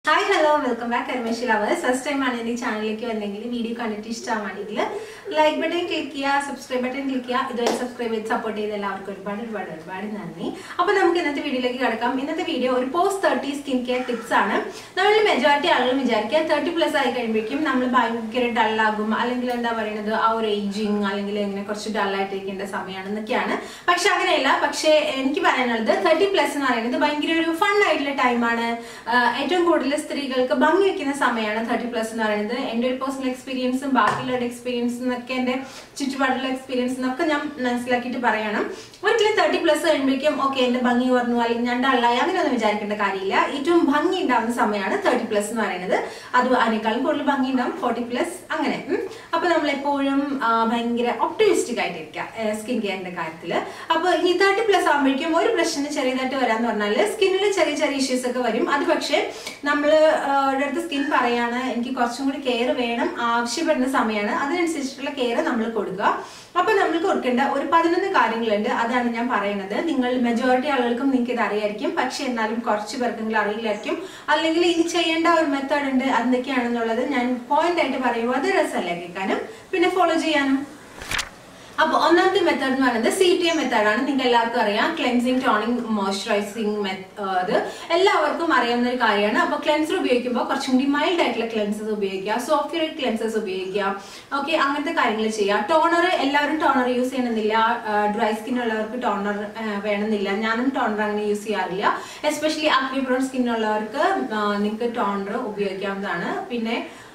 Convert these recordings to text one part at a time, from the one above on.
Hi hello welcome back കർമ്മേശി lovers first time ആണ് എൻ്റെ ചാനലിലേക്ക് വന്നെങ്കിൽ വീഡിയോ കണ്ടിട്ട് ഇഷ്ടമാണെങ്കിൽ ലൈക്ക് ബട്ടൺ ക്ലിക്ക് ചെയ്യുക സബ്സ്ക്രൈബ് ബട്ടൺ ക്ലിക്ക് ചെയ്യുക ഇതുവരെ സബ്സ്ക്രൈബ് ചെയ്ത് സപ്പോർട്ട് ചെയ്ത എല്ലാവർക്കും ഒരുപാട് ഒരുപാട് ഒരുപാട് നന്ദി അപ്പോൾ നമുക്ക് ഇന്നത്തെ വീഡിയോയിലേക്ക് കിടക്കാം ഇന്നത്തെ വീഡിയോ ഒരു post thirty skin care tips ആണ് നമ്മൾ മെജോറിറ്റി ആളുകൾ വിചാരിക്കുക തേർട്ടി പ്ലസ് ആയി കഴിയുമ്പോഴേക്കും നമ്മൾ ഭയങ്കര ഡള്ളാകും അല്ലെങ്കിൽ എന്താ പറയുന്നത് ആ ഒരു ഏജിങ് അല്ലെങ്കിൽ ഇങ്ങനെ കുറച്ച് ഡള്ളായിട്ടിരിക്കേണ്ട സമയമാണെന്നൊക്കെയാണ് പക്ഷെ അങ്ങനെയല്ല പക്ഷേ എനിക്ക് പറയാനുള്ളത് തേർട്ടി പ്ലസ് എന്ന് പറയുന്നത് ഭയങ്കര ഒരു ഫൺ ആയിട്ടുള്ള ടൈമാണ് ഏറ്റവും കൂടുതൽ സ്ത്രീകൾക്ക് ഭംഗി വെക്കുന്ന സമയമാണ് തേർട്ടി പ്ലസ് എന്ന് പറയുന്നത് എൻ്റെ ഒരു പേഴ്സണൽ എക്സ്പീരിയൻസും ബാക്കിയുള്ളവരുടെ എക്സ്പീരിയൻസും ഒക്കെ എൻ്റെ ചുറ്റുപാടുള്ള എക്സ്പീരിയൻസും ഒക്കെ ഞാൻ മനസ്സിലാക്കിയിട്ട് പറയണം ഒരിക്കലും തേർട്ടി പ്ലസ് കഴിയുമ്പോഴേക്കും ഓക്കെ എൻ്റെ ഭംഗി കുറഞ്ഞു അല്ലെങ്കിൽ ഞാൻ ഡള്ളായി അങ്ങനെയൊന്നും വിചാരിക്കേണ്ട കാര്യമില്ല ഏറ്റവും ഭംഗി ഉണ്ടാവുന്ന സമയമാണ് തേർട്ടി പ്ലസ് എന്ന് പറയുന്നത് അത് അതിനേക്കാളും കൂടുതൽ ഭംഗി ഉണ്ടാവും ഫോർട്ടി പ്ലസ് അങ്ങനെ ഉം. അപ്പൊ നമ്മൾ എപ്പോഴും ആ, ഭയങ്കര ഒപ്റ്റിമിസ്റ്റിക് ആയിട്ടിരിക്കുക സ്കിൻ കെയറിന്റെ കാര്യത്തിൽ അപ്പൊ ഈ തേർട്ടി പ്ലസ് ആകുമ്പോഴേക്കും ഒരു പ്രശ്നം ചെറിയതായിട്ട് വരാന്ന് പറഞ്ഞാൽ സ്കിന്നിൽ ചെറിയ ചെറിയ ഇഷ്യൂസ് ഒക്കെ വരും അത് പക്ഷേ നമ്മൾ അടുത്ത് സ്കിൻ പറയാണ് എനിക്ക് കുറച്ചും കൂടി കെയർ വേണം ആവശ്യപ്പെടുന്ന സമയമാണ് അതിനനുസരിച്ചിട്ടുള്ള കെയർ നമ്മൾ കൊടുക്കുക അപ്പൊ നമ്മൾ കൊടുക്കേണ്ട ഒരു പതിനൊന്ന് കാര്യങ്ങളുണ്ട് അതാണ് ഞാൻ പറയുന്നത് നിങ്ങൾ മെജോറിറ്റി ആളുകൾക്കും നിങ്ങൾക്ക് ഇത് അറിയായിരിക്കും പക്ഷെ എന്നാലും കുറച്ച് പേർക്കെങ്കിലും അറിയില്ലായിരിക്കും അല്ലെങ്കിൽ ഇനി ചെയ്യേണ്ട ഒരു മെത്തേഡ് ഉണ്ട് എന്തൊക്കെയാണെന്നുള്ളത് ഞാൻ പോയിന്റ് ആയിട്ട് പറയുമ്പോൾ അത് രസമല്ലേ കേൾക്കാനും പിന്നെ ഫോളോ ചെയ്യാനും അപ്പൊ ഒന്നാമത്തെ മെത്തേഡ് എന്ന് പറയുന്നത് സി ടി എം മെത്തേഡാണ് നിങ്ങൾക്ക് എല്ലാവർക്കും അറിയാം ക്ലെൻസിങ് ടോണിങ് മോയ്സ്ചറൈസിങ് അത് എല്ലാവർക്കും അറിയാവുന്ന ഒരു കാര്യമാണ് അപ്പൊ ക്ലെൻസർ ഉപയോഗിക്കുമ്പോൾ കുറച്ചും കൂടി മൈൽഡ് ആയിട്ടുള്ള ക്ലെൻസസ് ഉപയോഗിക്കുക സോഫ്റ്റ്വെയർ ക്ലെൻസസ് ഉപയോഗിക്കുക ഓക്കെ അങ്ങനത്തെ കാര്യങ്ങൾ ചെയ്യുക ടോണർ എല്ലാവരും ടോണർ യൂസ് ചെയ്യണമെന്നില്ല ഡ്രൈ സ്കിൻ ഉള്ളവർക്ക് ടോണർ വേണമെന്നില്ല ഞാനും ടോണർ അങ്ങനെ യൂസ് ചെയ്യാറില്ല എസ്പെഷ്യലി അക്വിബ്രോൺ സ്കിൻ ഉള്ളവർക്ക് നിങ്ങൾക്ക് ടോണർ ഉപയോഗിക്കാവുന്നതാണ് പിന്നെ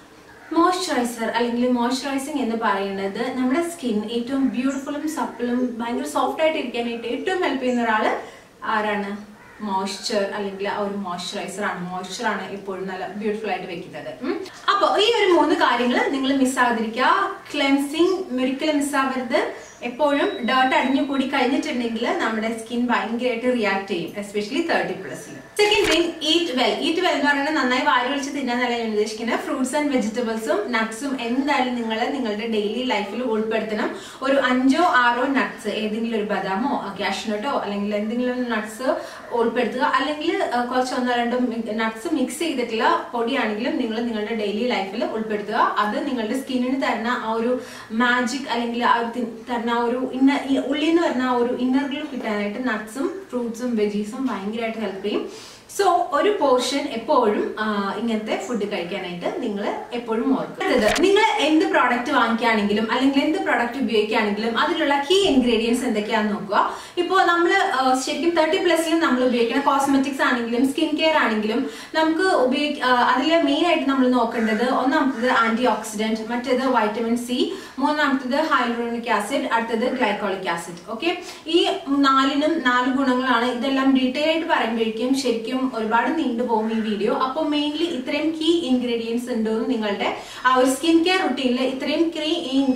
മോയ്സ്ചറൈസർ അല്ലെങ്കിൽ മോയ്സ്ചറൈസിങ് എന്ന് പറയുന്നത് നമ്മുടെ സ്കിൻ ഏറ്റവും ബ്യൂട്ടിഫുള്ളും സപ്പിളും ഭയങ്കര സോഫ്റ്റ് ആയിട്ട് ഇരിക്കാനായിട്ട് ഏറ്റവും ഹെൽപ്പ് ചെയ്യുന്ന ഒരാള് ആരാണ് മോയ്സ്ചർ അല്ലെങ്കിൽ ആ ഒരു മോയ്സ്ചറൈസർ ആണ് മോയ്സ്ചർ ആണ് എപ്പോഴും നല്ല ബ്യൂട്ടിഫുൾ ആയിട്ട് വെക്കുന്നത് അപ്പോൾ ഈ ഒരു മൂന്ന് കാര്യങ്ങൾ നിങ്ങൾ മിസ്സാകാതിരിക്കുക ക്ലെൻസിങ് ഒരിക്കലും മിസ്സാവരുത് എപ്പോഴും ഡേർട്ട് അടിഞ്ഞു കൂടി കഴിഞ്ഞിട്ടുണ്ടെങ്കിൽ നമ്മുടെ സ്കിൻ ഭയങ്കരമായിട്ട് റിയാക്ട് ചെയ്യും എസ്പെഷ്യലി തേർട്ടി പ്ലസിൽ second thing eat well eat well എന്ന് പറയുന്നത് നന്നായി വാരി വിളിച്ച് തിന്നാന്നല്ല ഞാൻ ഉദ്ദേശിക്കുന്നത് ഫ്രൂട്ട്സ് ആൻഡ് വെജിറ്റബിൾസും നട്ട്സും എന്തായാലും നിങ്ങൾ നിങ്ങളുടെ ഡെയിലി ലൈഫിൽ ഉൾപ്പെടുത്തണം ഒരു അഞ്ചോ ആറോ നട്ട്സ് ഏതെങ്കിലും ഒരു ബദാമോ കാഷ്നട്ടോ അല്ലെങ്കിൽ എന്തെങ്കിലും നട്ട്സ് ഉൾപ്പെടുത്തുക അല്ലെങ്കിൽ അഹ്, കുറച്ച് ഒന്നോ രണ്ടോ നട്ട്സ് മിക്സ് ചെയ്തിട്ടുള്ള പൊടിയാണെങ്കിലും നിങ്ങൾ നിങ്ങളുടെ ഡെയിലി ലൈഫിൽ ഉൾപ്പെടുത്തുക അത് നിങ്ങളുടെ സ്കിന്നിന് തരുന്ന ആ ഒരു മാജിക് അല്ലെങ്കിൽ ആ ഒരു തി- തരുന്ന ആ ഒരു ഇന്ന ഈ ഉള്ളിൽ നിന്ന് വരുന്ന ആ ഒരു ഇന്നർ ഗ്ലൂ കിട്ടാനായിട്ട് നട്ട്സും ഫ്രൂട്ട്സും വെജീസും ഭയങ്കരമായിട്ട് ഹെൽപ്പ് ചെയ്യും സോ ഒരു പോർഷൻ എപ്പോഴും ആ, ഇങ്ങനത്തെ ഫുഡ് കഴിക്കാനായിട്ട് നിങ്ങൾ എപ്പോഴും ഓർക്കും അടുത്തത് നിങ്ങൾ എന്ത് പ്രോഡക്റ്റ് വാങ്ങിക്കുകയാണെങ്കിലും അല്ലെങ്കിൽ എന്ത് പ്രോഡക്റ്റ് ഉപയോഗിക്കുകയാണെങ്കിലും അതിലുള്ള കീ ഇൻഗ്രീഡിയൻസ് എന്തൊക്കെയാണെന്ന് നോക്കുക ഇപ്പോൾ നമ്മൾ ശരിക്കും തേർട്ടി പ്ലസിൽ നമ്മൾ ഉപയോഗിക്കുന്ന കോസ്മെറ്റിക്സ് ആണെങ്കിലും സ്കിൻ കെയർ ആണെങ്കിലും നമുക്ക് ഉപയോഗി അതിൽ മെയിൻ ആയിട്ട് നമ്മൾ നോക്കേണ്ടത് ഒന്നാമത്തത് ആന്റി ഓക്സിഡന്റ് മറ്റേത് വൈറ്റമിൻ സി മൂന്നാമത്തത് ഹൈഡ്രോണിക് ആസിഡ് അടുത്തത് ഗ്ലൈക്കോളിക് ആസിഡ് ഓക്കെ ഈ നാലിനും നാല് ഗുണങ്ങളാണ് ഇതെല്ലാം ഡീറ്റെയിൽ ആയിട്ട് പറയുമ്പോഴേക്കും ശരിക്കും ഒരുപാട് നീണ്ടുപോകും ഈ വീഡിയോ അപ്പോൾ മെയിൻലി ഇത്രയും കീ ഇൻഗ്രീഡിയൻസ് ഉണ്ടോ എന്ന് നിങ്ങളുടെ ആ ഒരു സ്കിൻ കെയർ റുട്ടീനിൽ ഇത്രയും ക്രീ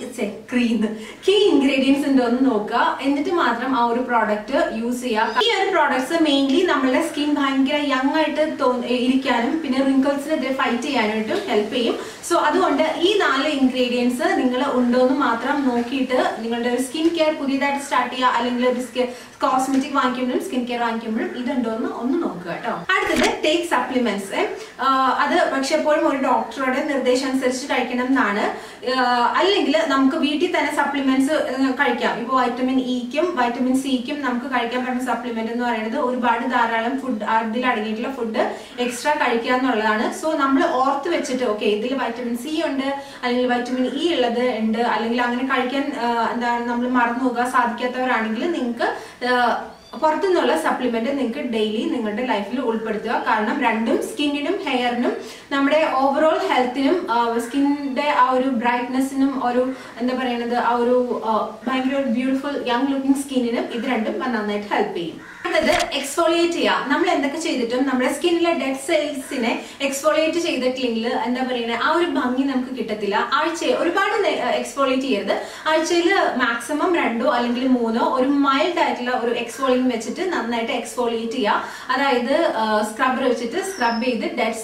ക്രീം കീ ഇൻഗ്രീഡിയൻസ് ഉണ്ടോ എന്ന് നോക്കുക എന്നിട്ട് മാത്രം ആ ഒരു പ്രോഡക്റ്റ് യൂസ് ചെയ്യുക ഈ ഒരു പ്രോഡക്ട്സ് മെയിൻലി നമ്മുടെ സ്കിൻ ഭയങ്കര യങ് ആയിട്ട് തോ- ഇരിക്കാനും പിന്നെ റിങ്കിൾസിനെതിരെ ഫൈറ്റ് ചെയ്യാനായിട്ടും ഹെൽപ്പ് ചെയ്യും സോ അതുകൊണ്ട് ഈ നാല് ഇൻഗ്രീഡിയൻസ് നിങ്ങൾ ഉണ്ടോ എന്ന് മാത്രം നോക്കിയിട്ട് നിങ്ങളുടെ ഒരു സ്കിൻ കെയർ പുതിയതായിട്ട് സ്റ്റാർട്ട് ചെയ്യുക അല്ലെങ്കിൽ ഒരു കോസ്മെറ്റിക് വാങ്ങിക്കുമ്പോഴും സ്കിൻ കെയർ വാങ്ങിക്കുമ്പോഴും ഇതുണ്ടോ എന്ന് ഒന്ന് നോക്കുക കേട്ടോ അടുത്തത് ടേക്ക് സപ്ലിമെന്റ്സ് അത് പക്ഷെ എപ്പോഴും ഒരു ഡോക്ടറുടെ നിർദ്ദേശം അനുസരിച്ച് കഴിക്കണം എന്നാണ് അല്ലെങ്കിൽ നമുക്ക് വീട്ടിൽ തന്നെ സപ്ലിമെന്റ്സ് കഴിക്കാം ഇപ്പോൾ വൈറ്റമിൻ ഇക്കും വൈറ്റമിൻ സിക്കും നമുക്ക് കഴിക്കാൻ പറ്റുന്ന സപ്ലിമെന്റ് എന്ന് പറയുന്നത് ഒരുപാട് ധാരാളം ഫുഡ് അതിൽ അടങ്ങിയിട്ടുള്ള ഫുഡ് എക്സ്ട്രാ കഴിക്കുക എന്നുള്ളതാണ് സോ നമ്മൾ ഓർത്ത് വെച്ചിട്ട് ഓക്കെ ഇതിൽ വൈറ്റമിൻ സി ഉണ്ട് അല്ലെങ്കിൽ വൈറ്റമിൻ ഇ ഉള്ളത് ഉണ്ട് അല്ലെങ്കിൽ അങ്ങനെ കഴിക്കാൻ ആ, എന്താണ് നമ്മൾ മറന്നു പോകാൻ സാധിക്കാത്തവരാണെങ്കിൽ നിങ്ങൾക്ക് പുറത്തുനിന്നുള്ള സപ്ലിമെന്റ് നിങ്ങൾക്ക് ഡെയിലി നിങ്ങളുടെ ലൈഫിൽ ഉൾപ്പെടുത്തുക കാരണം രണ്ടും സ്കിന്നിനും ഹെയറിനും നമ്മുടെ ഓവറോൾ ഹെൽത്തിനും സ്കിന്നിന്റെ ആ ഒരു ബ്രൈറ്റ്നെസ്സിനും ഒരു എന്താ പറയുന്നത് ആ ഒരു ആ, ഭയങ്കര ഒരു ബ്യൂട്ടിഫുൾ യങ് ലുക്കിംഗ് സ്കിന്നിനും ഇത് രണ്ടും നന്നായിട്ട് ഹെൽപ്പ് ചെയ്യും അടുത്തത് എക്സ്ഫോളിയേറ്റ് ചെയ്യുക നമ്മൾ എന്തൊക്കെ ചെയ്തിട്ടും നമ്മുടെ സ്കിന്നിലെ ഡെഡ് സെൽസിനെ എക്സ്ഫോളിയേറ്റ് ചെയ്തിട്ടില്ലെങ്കിൽ എന്താ പറയുന്നത് ആ ഒരു ഭംഗി നമുക്ക് കിട്ടത്തില്ല ആഴ്ച ഒരുപാട് എക്സ്ഫോളിയേറ്റ് ചെയ്യരുത് ആഴ്ചയിൽ മാക്സിമം രണ്ടോ അല്ലെങ്കിൽ മൂന്നോ ഒരു മൈൽഡ് ആയിട്ടുള്ള ഒരു എക്സ്ഫോളിങ് വെച്ചിട്ട് നന്നായിട്ട് എക്സ്ഫോളിയേറ്റ് ചെയ്യുക അതായത് സ്ക്രബ്ബർ വെച്ചിട്ട് സ്ക്രബ് ചെയ്ത് ഡെഡ്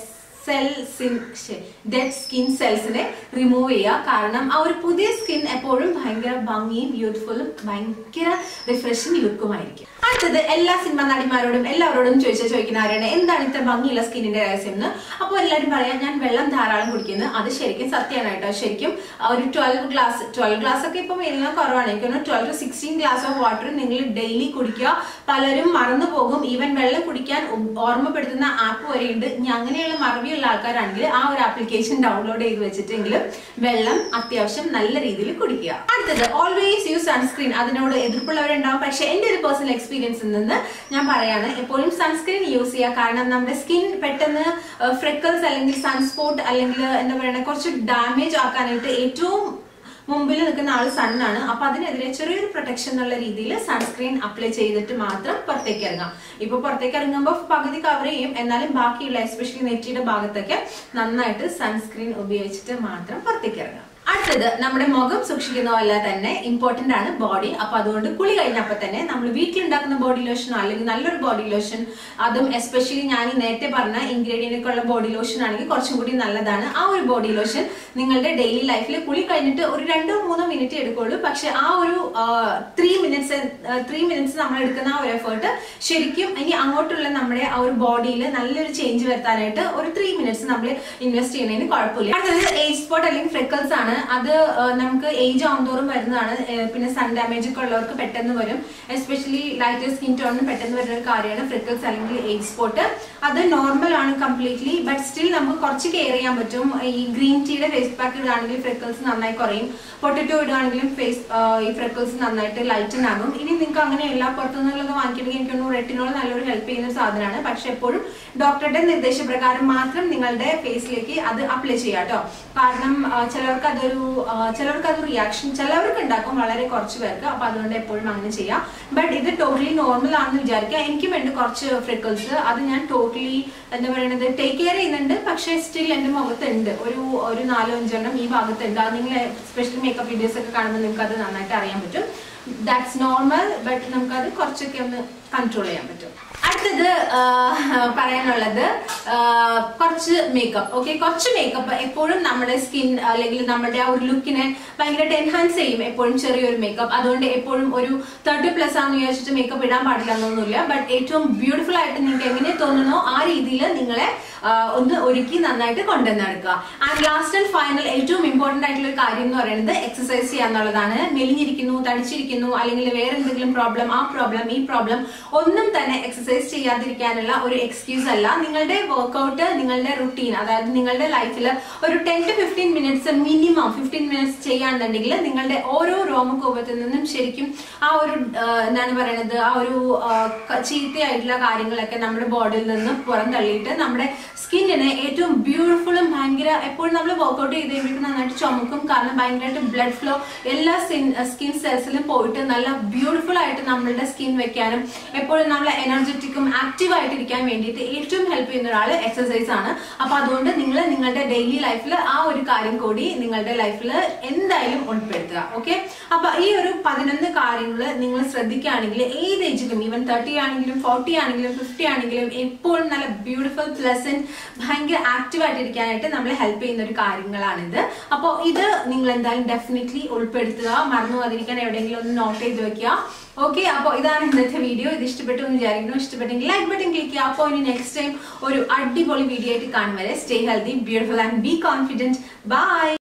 സെൽസിൻ ഡെഡ് സ്കിൻ സെൽസിനെ റിമൂവ് ചെയ്യുക കാരണം ആ ഒരു പുതിയ സ്കിൻ എപ്പോഴും ഭയങ്കര ഭംഗിയും ബ്യൂട്ടിഫുള്ളും ഭയങ്കര റിഫ്രഷിംഗ് ലുക്കുമായിരിക്കും അടുത്തത് എല്ലാ സിനിമ നടിമാരോടും എല്ലാവരോടും ചോദിച്ചാൽ ചോദിക്കുന്ന ആരാണ് എന്താണ് ഇത്ര ഭംഗിയുള്ള സ്കിന്നിന്റെ രഹസ്യം എന്ന് അപ്പോൾ എല്ലാവരും പറയാം ഞാൻ വെള്ളം ധാരാളം കുടിക്കുന്നു അത് ശരിക്കും സത്യമാണ് കേട്ടോ ശരിക്കും ആ ഒരു ട്വൽവ് ഗ്ലാസ് ട്വൽവ് ഗ്ലാസ് ഒക്കെ ഇപ്പം എല്ലാം കുറവാണ് എനിക്ക് തോന്നുന്നു twelve to sixteen glass of water നിങ്ങൾ ഡെയിലി കുടിക്കുക പലരും മറന്നു പോകും ഈവൻ വെള്ളം കുടിക്കാൻ ഉ- ഓർമ്മപ്പെടുത്തുന്ന ആപ്പ് വരെയുണ്ട് ഇനി അങ്ങനെയുള്ള മറവിയുള്ള ആൾക്കാരാണെങ്കിൽ ആ ഒരു ആപ്ലിക്കേഷൻ ഡൗൺലോഡ് ചെയ്ത് വെച്ചിട്ടെങ്കിലും വെള്ളം അത്യാവശ്യം നല്ല രീതിയിൽ കുടിക്കുക അടുത്തത് ഓൾവേസ് യൂസ് സൺസ്ക്രീൻ അതിനോട് എതിർപ്പുള്ളവരുണ്ടാവും പക്ഷെ എന്റെ ഒരു പേഴ്സണൽ എക്സ്പീരിയൻസിൽ നിന്ന് ഞാൻ പറയാണ് എപ്പോഴും സൺസ്ക്രീൻ യൂസ് ചെയ്യുക കാരണം നമ്മുടെ സ്കിൻ പെട്ടെന്ന് ഫ്രെക്കൽസ് അല്ലെങ്കിൽ സൺസ്പോട്ട് അല്ലെങ്കിൽ എന്താ പറയുക കുറച്ച് ഡാമേജ് ആക്കാനായിട്ട് ഏറ്റവും മുമ്പിൽ നിൽക്കുന്ന ആൾ സണ്ണാണ് അപ്പൊ അതിനെതിരെ ചെറിയൊരു പ്രൊട്ടക്ഷൻ എന്നുള്ള രീതിയിൽ സൺസ്ക്രീൻ അപ്ലൈ ചെയ്തിട്ട് മാത്രം പുറത്തേക്ക് ഇറങ്ങാം ഇപ്പൊ പുറത്തേക്ക് ഇറങ്ങുമ്പോൾ പകുതി കവർ ചെയ്യും എന്നാലും ബാക്കിയുള്ള എസ്പെഷ്യലി നെറ്റിയുടെ ഭാഗത്തൊക്കെ നന്നായിട്ട് സൺസ്ക്രീൻ ഉപയോഗിച്ചിട്ട് മാത്രം പുറത്തേക്ക് ഇറങ്ങാം അടുത്തത് നമ്മുടെ മുഖം സൂക്ഷിക്കുന്ന പോലെ തന്നെ ഇമ്പോർട്ടന്റ് ആണ് ബോഡി അപ്പൊ അതുകൊണ്ട് കുളി കഴിഞ്ഞപ്പോ തന്നെ നമ്മൾ വീട്ടിലുണ്ടാക്കുന്ന ബോഡി ലോഷനോ അല്ലെങ്കിൽ നല്ലൊരു ബോഡി ലോഷൻ അതും എസ്പെഷ്യലി ഞാൻ ഈ നേരത്തെ പറഞ്ഞ ഇൻഗ്രീഡിയന്റ് ഒക്കെ ഉള്ള ബോഡി ലോഷൻ ആണെങ്കിൽ കുറച്ചും കൂടി നല്ലതാണ് ആ ഒരു ബോഡി ലോഷൻ നിങ്ങളുടെ ഡെയിലി ലൈഫിൽ കുളി കഴിഞ്ഞിട്ട് ഒരു രണ്ടോ മൂന്നോ മിനിറ്റ് എടുക്കുള്ളൂ പക്ഷെ ആ ഒരു ത്രീ മിനിറ്റ്സ് ത്രീ മിനിറ്റ്സ് നമ്മൾ എടുക്കുന്ന ആ ഒരു എഫേർട്ട് ശരിക്കും ഇനി അങ്ങോട്ടുള്ള നമ്മുടെ ആ ഒരു ബോഡിയിൽ നല്ലൊരു ചേഞ്ച് വരുത്താനായിട്ട് ഒരു ത്രീ മിനിറ്റ്സ് നമ്മൾ ഇൻവെസ്റ്റ് ചെയ്യുന്നതിന് കുഴപ്പമില്ല അടുത്തത് ഏജ് സ്പോട്ട് അല്ലെങ്കിൽ ഫ്രെക്കൽസ് ആണ് അത് ആ, നമുക്ക് ഏജ് ആവുന്തോറും വരുന്നതാണ് ഏ, പിന്നെ സൺ ഡാമേജ് ഒക്കെ ഉള്ളവർക്ക് പെട്ടെന്ന് വരും എസ്പെഷ്യലി ലൈറ്റർ സ്കിൻ ടോണിന് പെട്ടെന്ന് വരുന്ന ഒരു കാര്യമാണ് ഫ്രിക്കിൾസ് അല്ലെങ്കിൽ ഏജ് സ്പോട്ട് അത് നോർമൽ ആണ് കംപ്ലീറ്റ്ലി ബട്ട് സ്റ്റിൽ നമുക്ക് കുറച്ച് കെയർ ചെയ്യാൻ പറ്റും ഈ ഗ്രീൻ ടീയുടെ ഫേസ് പാക്ക് ഇടുകയാണെങ്കിൽ ഫ്രിക്കിൾസ് നന്നായി കുറയും പൊട്ടറ്റോ ഇടുകയാണെങ്കിലും ഫേസ് ഈ ഫ്രിക്കിൾസ് നന്നായിട്ട് ലൈറ്റൻ ആകും ഇനി നിങ്ങൾക്ക് അങ്ങനെയല്ല പുറത്തുനിന്നുള്ളത് വാങ്ങിക്കണമെങ്കിൽ എനിക്കൊന്ന് റെറ്റിനോൾ നല്ലൊരു ഹെൽപ്പ് ചെയ്യുന്ന ഒരു സാധനമാണ് പക്ഷെ എപ്പോഴും ഡോക്ടറുടെ നിർദ്ദേശപ്രകാരം മാത്രം നിങ്ങളുടെ ഫേസിലേക്ക് അത് അപ്ലൈ ചെയ്യാം കേട്ടോ കാരണം ആ, ചിലർക്ക് അതൊരു ആ, ചിലർക്ക് അത് റിയാക്ഷൻ ചിലവർക്ക് ഉണ്ടാക്കും വളരെ കുറച്ച് പേർക്ക് അപ്പൊ അതുകൊണ്ട് എപ്പോഴും അങ്ങനെ ചെയ്യാം ബട്ട് ഇത് ടോട്ടലി നോർമൽ ആണെന്ന് വിചാരിക്കുക എനിക്കും ഉണ്ട് കുറച്ച് ഫ്രിക്കിൾസ് അത് ഞാൻ ടോട്ടലി എന്താ പറയുന്നത് ടേക്ക് കെയർ ചെയ്യുന്നുണ്ട് പക്ഷേ സ്റ്റിൽ എന്റെ മുഖത്തുണ്ട് ഒരു ഒരു നാലോ അഞ്ചെണ്ണം ഈ ഭാഗത്തുണ്ട് അത് നിങ്ങൾ സ്പെഷ്യൽ മേക്കപ്പ് വീഡിയോസ് ഒക്കെ കാണുമ്പോൾ നിങ്ങൾക്ക് അത് നന്നായിട്ട് അറിയാൻ പറ്റും ദാറ്റ്സ് നോർമൽ ബട്ട് നമുക്കത് കുറച്ചൊക്കെ ഒന്ന് കൺട്രോൾ ചെയ്യാൻ പറ്റും അടുത്തത് ആ, പറയാനുള്ളത് ആ, കുറച്ച് മേക്കപ്പ് ഓക്കെ കുറച്ച് മേക്കപ്പ് എപ്പോഴും നമ്മുടെ സ്കിൻ അല്ലെങ്കിൽ നമ്മുടെ ആ ഒരു ലുക്കിനെ ഭയങ്കരമായിട്ട് എൻഹാൻസ് ചെയ്യും എപ്പോഴും ചെറിയൊരു മേക്കപ്പ് അതുകൊണ്ട് എപ്പോഴും ഒരു തേർട്ടി പ്ലസ് ആണെന്ന് വിചാരിച്ചിട്ട് മേക്കപ്പ് ഇടാൻ പാടില്ല എന്നൊന്നുമില്ല ബട്ട് ഏറ്റവും ബ്യൂട്ടിഫുൾ ആയിട്ട് നിങ്ങൾക്ക് എങ്ങനെ തോന്നുന്നോ ആ രീതിയിൽ നിങ്ങളെ ആ, ഒന്ന് ഒരുക്കി നന്നായിട്ട് കൊണ്ടുവന്ന് നടക്കുക ആൻഡ് ലാസ്റ്റ് ആൻഡ് ഫൈനൽ ഏറ്റവും ഇമ്പോർട്ടന്റ് ആയിട്ടുള്ള ഒരു കാര്യം എന്ന് പറയുന്നത് എക്സസൈസ് ചെയ്യുക എന്നുള്ളതാണ് മെലിഞ്ഞിരിക്കുന്നു തടിച്ചിരിക്കുന്നു അല്ലെങ്കിൽ വേറെ എന്തെങ്കിലും പ്രോബ്ലം ആ പ്രോബ്ലം ഈ പ്രോബ്ലം ഒന്നും തന്നെ എക്സസൈസ് ചെയ്യാതിരിക്കാനുള്ള ഒരു എക്സ്ക്യൂസ് അല്ല നിങ്ങളുടെ വർക്കൗട്ട് നിങ്ങളുടെ റുട്ടീൻ അതായത് നിങ്ങളുടെ ലൈഫിൽ ഒരു ten to fifteen minutes minimum fifteen minutes ചെയ്യാന്നുണ്ടെങ്കിൽ നിങ്ങളുടെ ഓരോ രോമകൂപത്തിൽ നിന്നും ശരിക്കും ആ ഒരു ആ, എന്താണ് പറയുന്നത് ആ ഒരു ആ, ക- ചീത്തയായിട്ടുള്ള കാര്യങ്ങളൊക്കെ നമ്മുടെ ബോഡിയിൽ നിന്ന് പുറന്തള്ളിയിട്ട് നമ്മുടെ സ്കിന്നിനെ ഏറ്റവും ബ്യൂട്ടിഫുള്ളും ഭയങ്കര എപ്പോഴും നമ്മൾ വർക്കൗട്ട് ചെയ്ത് കഴിയുമ്പോൾ നന്നായിട്ട് ചുമക്കും കാരണം ഭയങ്കരമായിട്ട് ബ്ലഡ് ഫ്ലോ എല്ലാ സ്കിൻ സെൽസിലും പോയിട്ട് നല്ല ബ്യൂട്ടിഫുൾ ആയിട്ട് നമ്മളുടെ സ്കിൻ വെക്കാനും എപ്പോഴും നമ്മൾ എനർജറ്റിക്കും ആക്റ്റീവ് ആയിട്ടിരിക്കാൻ വേണ്ടിയിട്ട് ഏറ്റവും ഹെൽപ്പ് ചെയ്യുന്ന ഒരാൾ എക്സസൈസ് ആണ് അപ്പൊ അതുകൊണ്ട് നിങ്ങൾ നിങ്ങളുടെ ഡെയിലി ലൈഫിൽ ആ ഒരു കാര്യം കൂടി നിങ്ങളുടെ ലൈഫിൽ എന്തായാലും ഉൾപ്പെടുത്തുക ഓക്കെ അപ്പൊ ഈ ഒരു പതിനൊന്ന് കാര്യങ്ങൾ നിങ്ങൾ ശ്രദ്ധിക്കുകയാണെങ്കിൽ ഏത് ഏജിലും ഈവൻ തേർട്ടി ആണെങ്കിലും ഫോർട്ടി ആണെങ്കിലും ഫിഫ്റ്റി ആണെങ്കിലും എപ്പോഴും നല്ല ബ്യൂട്ടിഫുൾ പ്ലസന്റ് ഭയങ്കര ആക്റ്റീവ് ആയിട്ടിരിക്കാനായിട്ട് നമ്മളെ ഹെൽപ്പ് ചെയ്യുന്ന ഒരു കാര്യങ്ങളാണിത് അപ്പോൾ ഇത് നിങ്ങൾ എന്തായാലും ഡെഫിനറ്റ്ലി ഉൾപ്പെടുത്തുക മറന്നു പോകാതിരിക്കാൻ എവിടെയെങ്കിലും ഒന്ന് നോട്ട് ചെയ്ത് വെക്കുക ഓക്കെ അപ്പോൾ ഇതാണ് ഇന്നത്തെ വീഡിയോ ഇത് ഇഷ്ടപ്പെട്ടു എന്ന് വിചാരിക്കുന്നു ഇഷ്ടപ്പെട്ടെങ്കിൽ ലൈക്ക് ബട്ടൺ ക്ലിക്ക് ചെയ്യുക അപ്പോൾ ഇനി നെക്സ്റ്റ് ടൈം ഒരു അടിപൊളി വീഡിയോ ആയിട്ട് കാണും വരെ stay healthy beautiful and be confident by